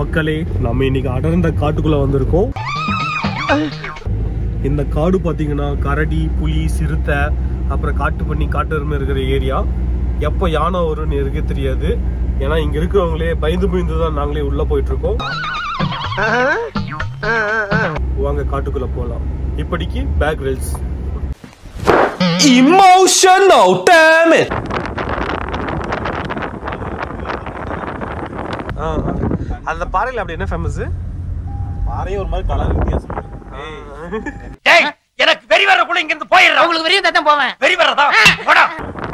மக்களே நம்ம இன்னைக்கு அடர்ந்த காட்டுக்குள்ள வந்திருக்கோம் இந்த காடு பாத்தீங்கன்னா கரடி புலி சிறுத்தை அப்புறம் காட்டு பண்ணி காட்டு எருமை இருக்கிற ஏரியா எப்போ யானை வரும்னு எனக்கே தெரியாது ஏன்னா இங்க இருக்கிறவங்களே பயந்து பயந்து தான் நாங்களே உள்ள போயிட்டு இருக்கோம் வாங்க காட்டுக்குள்ள போலாம் இப்படிக்கு பேக் ரெல்ஸ் Emotional, damn it! அந்த பாறையில் அப்படி என்ன ஃபேமஸ் பாறையே ஒரு மாதிரி கலர் வித்தியாசம் டேய் எனக்கு வெறி வரக்குள்ள இங்க இருந்து போயிடுறேன் உங்களுக்கு வெறி தான் போவேன் வெறி வரதா போடா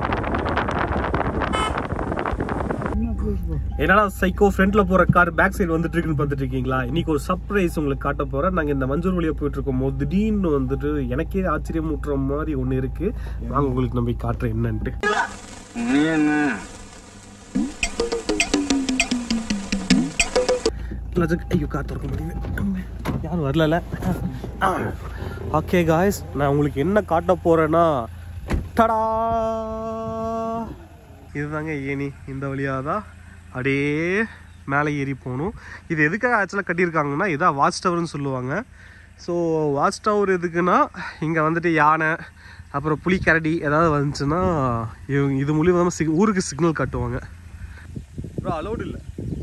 என்னடா சைக்கோ ஃப்ரண்ட்ல போற கார் பேக் சைடு வந்துட்டு இருக்குன்னு பார்த்துட்டு இருக்கீங்களா இன்னைக்கு ஒரு சர்ப்ரைஸ் உங்களுக்கு காட்ட போறேன் நாங்க இந்த மஞ்சள் வழியா போயிட்டு இருக்கோம் போது திடீர்னு வந்துட்டு எனக்கே ஆச்சரியம் ஊட்டுற மாதிரி ஒண்ணு இருக்கு வாங்க உங்களுக்கு நம்பி காட்டுறேன் என்னன்ட்டு லஜக், ஐயோ கார் திறக்க முடியல யாரும் வரல ஓகே காய்ஸ் நான் உங்களுக்கு என்ன காட்ட போறேன்னா டடா இதுதாங்க ஏனி இந்த வழியாக தான் அப்படியே மேலே ஏறி போகணும் இது எதுக்காக ஆக்சுவலாக கட்டியிருக்காங்கன்னா இதான் வாட்ச் டவர்னு சொல்லுவாங்க ஸோ வாட்ச் டவர் எதுக்குன்னா இங்கே வந்துட்டு யானை அப்புறம் புலி கரடி ஏதாவது வந்துச்சுன்னா இவங்க இது மூலியமாக சிக் ஊருக்கு சிக்னல் காட்டுவாங்க ப்ரோ அலௌடு இல்லை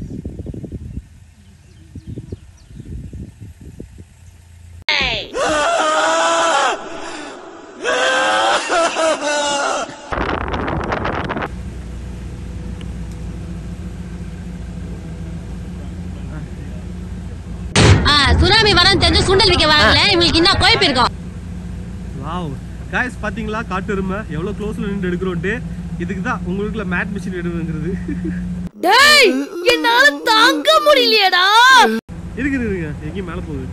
ஆ, சுனாமி வரன்னு தெரிஞ்சு சுண்டல் விற்க வரல இவங்களுக்கு இன்னும் கோயப்பு இருக்கும் வாவ் காய்ஸ் பாத்தீங்களா காட்டு எருமை எவ்வளோ க்ளோஸ்ல நின்று எடுக்கிறோன்ட்டு இதுக்கு தான் உங்களுக்குள்ள மேட் மிஷின் எடுங்கிறது டேய் என்னால தாங்க முடியலையேடா இருக்குது இருக்குங்க எங்கேயும் மேலே போகுது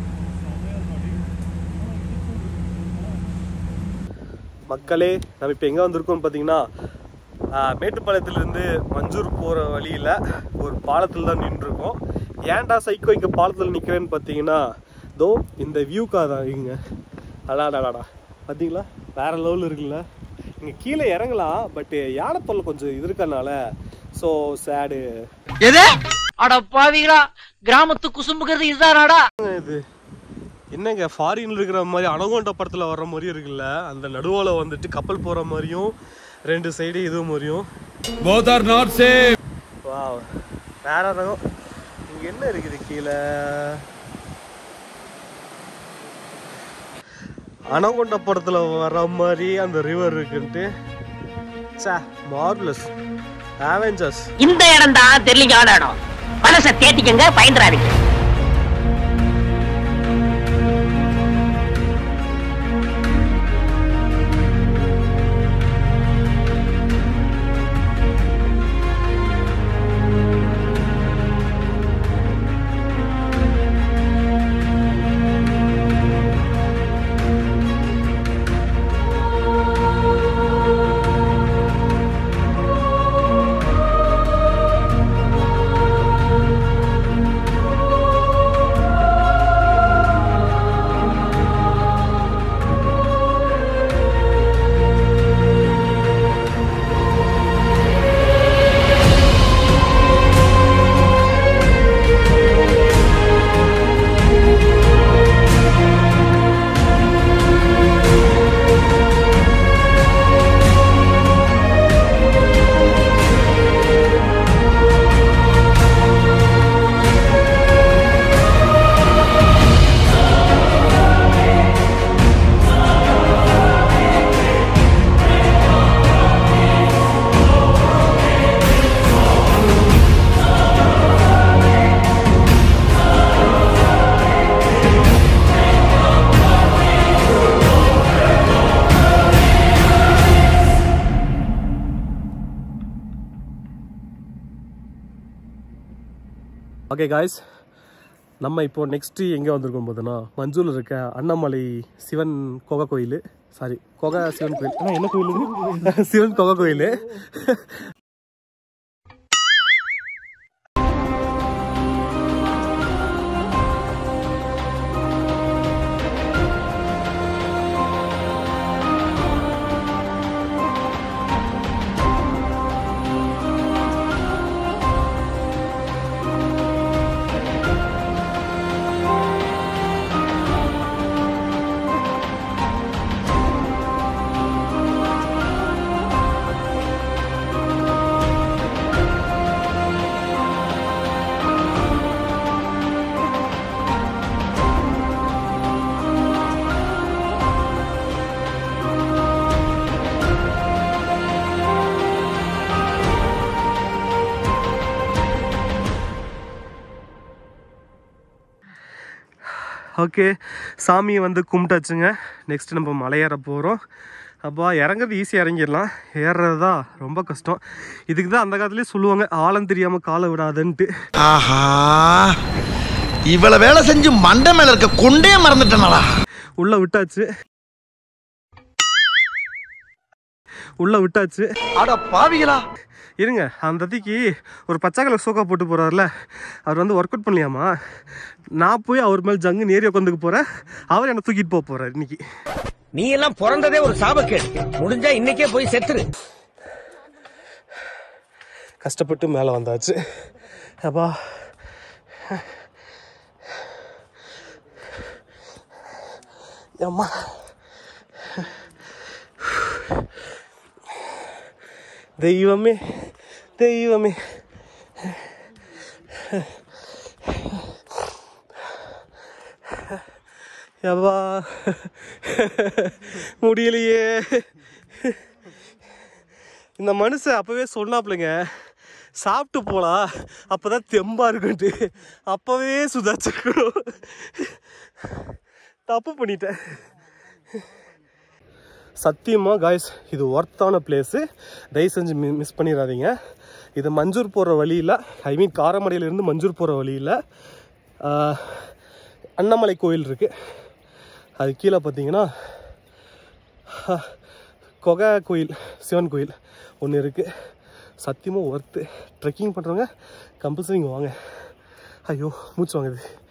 மக்களே நம்ம இப்போ எங்கே வந்திருக்கோம்னு பார்த்தீங்கன்னா ஆஹ், மேட்டுப்பாளையத்துலேருந்து மஞ்சூர் போகிற வழியில் ஒரு பாலத்தில் தான் நின்றுருக்கோம் ஏன்டா சைக்கோ இங்கே பாலத்தில் நிற்கிறேன்னு பார்த்தீங்கன்னா தோ இந்த வியூக்காக தான் இங்க அடாடாடா பார்த்தீங்களா வேற லெவலில் இருக்குல்ல இங்கே கீழே இறங்கலாம் பட் யானை தொல்லை கொஞ்சம் இது இருக்கனால ஸோ சேடு எது அட பாவிகளா கிராமத்து குசும்புங்கிறது இதுதானாடா இது என்னங்க ஃபாரின்ல இருக்கிற மாதிரி அனகோண்டா படத்துல வர்ற மாதிரியும் இருக்குல்ல அந்த நடுவால வந்துட்டு கப்பல் போற மாதிரியும் ரெண்டு சைடு இது மாதிரியும் Both are not safe. Wow வேற ரகம் இங்க என்ன இருக்குது கீழே அனகொண்ட படத்துல வர மாதிரி அந்த ரிவர் இருக்குன்ட்டு சே மார்வலஸ் அவெஞ்சர்ஸ் இந்த இடம் தான் தெரியலிங்கான இடம் மனசை தேட்டிக்கங்க பயந்துறாதீங்க ஓகே காய்ஸ் நம்ம இப்போ நெக்ஸ்ட்டு எங்கே வந்திருக்கோம் போதுன்னா மஞ்சூரில் இருக்க அண்ணாமலை சிவன் கொகை கோயில் சாரி கொகை சிவன் கோயில் அண்ணா, என்ன கோயில் இது? சிவன் கொகை கோயில் ஓகே சாமியை வந்து கும்பிட்டாச்சுங்க நெக்ஸ்ட் நம்ம மலையேற போகிறோம் அப்பா இறங்குறது ஈஸியாக இறங்கிடலாம் ஏறுறது தான் ரொம்ப கஷ்டம் இதுக்கு தான் அந்த காலத்துலேயே சொல்லுவாங்க ஆழம் தெரியாமல் காலை விடாதுன்ட்டு ஆஹா இவ்வளவு வேலை செஞ்சு மண்டை மேல இருக்க கொண்டே மறந்துட்டனடா உள்ளே விட்டாச்சு உள்ளே விட்டாச்சு அட பாவிகளா இருங்க அந்த தத்திக்கு ஒரு பச்சை கலர் சோக்கா போட்டு போகிறாருல அவர் வந்து ஒர்க் அவுட் பண்ணலையாமா நான் போய் அவர் மேலே ஜங்கு நேரி உட்காந்துக்க போகிறேன் அவர் என்னை தூக்கிட்டு போக போகிறார் இன்னைக்கு நீ எல்லாம் பிறந்ததே ஒரு சாபக்கேடு முடிஞ்சா இன்னைக்கே போய் செத்துரு கஷ்டப்பட்டு மேலே வந்தாச்சு அப்பா அம்மா தெய்வமே தெய்வமே யப்பா முடியலையே இந்த மனுஷன் அப்பவே சொன்னாப்லங்க சாப்பிட்டு போலாம் அப்பதான் தெம்பா இருக்குன்ட்டு அப்பவே சுதாச்சிருக்கணும் தப்பு பண்ணிட்டேன் சத்தியமாக காய்ஸ் இது ஒர்த்தான பிளேஸு தயவு செஞ்சு மி மிஸ் பண்ணிடாதீங்க இது மஞ்சூர் போகிற வழியில் ஐ மீன் காரமடையிலேருந்து மஞ்சூர் போகிற வழியில் அண்ணாமலை கோயில் இருக்குது அது கீழே பார்த்தீங்கன்னா கொகை கோயில் சிவன் கோயில் ஒன்று இருக்குது சத்தியமாக ஒர்த்து ட்ரெக்கிங் பண்ணுறவங்க கம்பல்சரி இங்கே வாங்க ஐயோ மூச்சு வாங்குது